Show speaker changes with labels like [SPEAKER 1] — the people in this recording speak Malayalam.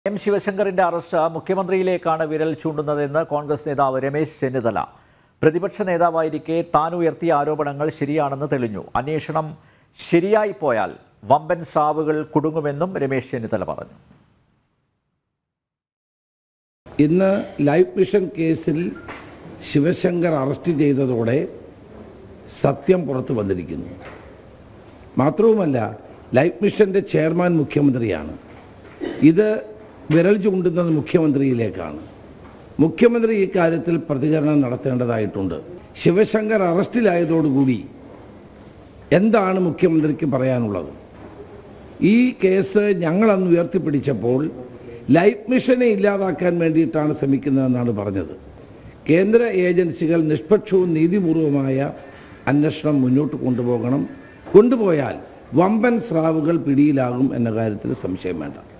[SPEAKER 1] എം ശിവശങ്കറിന്റെ അറസ്റ്റ് മുഖ്യമന്ത്രിയിലേക്കാണ് വിരൽ ചൂണ്ടുന്നതെന്ന് കോൺഗ്രസ് നേതാവ് രമേശ് ചെന്നിത്തല പ്രതിപക്ഷ നേതാവായിരിക്കെ താൻ ഉയർത്തിയ ആരോപണങ്ങൾ ശരിയാണെന്ന് തെളിഞ്ഞു അന്വേഷണം ശരിയായി പോയാൽ വമ്പൻ സ്രാവുകൾ കുടുങ്ങുമെന്നും രമേശ് ചെന്നിത്തല പറഞ്ഞു
[SPEAKER 2] ഇന്ന് ലൈഫ് മിഷൻ കേസിൽ ശിവശങ്കർ അറസ്റ്റ് ചെയ്തതോടെ സത്യം പുറത്തു വന്നിരിക്കുന്നു മാത്രവുമല്ല ലൈഫ് മിഷൻ്റെ ചെയർമാൻ മുഖ്യമന്ത്രിയാണ് ഇത് വിരൽ ചൂണ്ടുന്നത് മുഖ്യമന്ത്രിയിലേക്കാണ് മുഖ്യമന്ത്രി ഇക്കാര്യത്തിൽ പ്രതികരണം നടത്തേണ്ടതായിട്ടുണ്ട് ശിവശങ്കർ അറസ്റ്റിലായതോടുകൂടി എന്താണ് മുഖ്യമന്ത്രിക്ക് പറയാനുള്ളത് ഈ കേസ് ഞങ്ങൾ അന്ന് ഉയർത്തിപ്പിടിച്ചപ്പോൾ ലൈഫ് മിഷനെ ഇല്ലാതാക്കാൻ വേണ്ടിയിട്ടാണ് ശ്രമിക്കുന്നതെന്നാണ് പറഞ്ഞത് കേന്ദ്ര ഏജൻസികൾ നിഷ്പക്ഷവും നീതിപൂർവമായ അന്വേഷണം മുന്നോട്ട് കൊണ്ടുപോകണം കൊണ്ടുപോയാൽ വമ്പൻ സ്രാവുകൾ പിടിയിലാകും എന്ന കാര്യത്തിൽ സംശയം വേണ്ട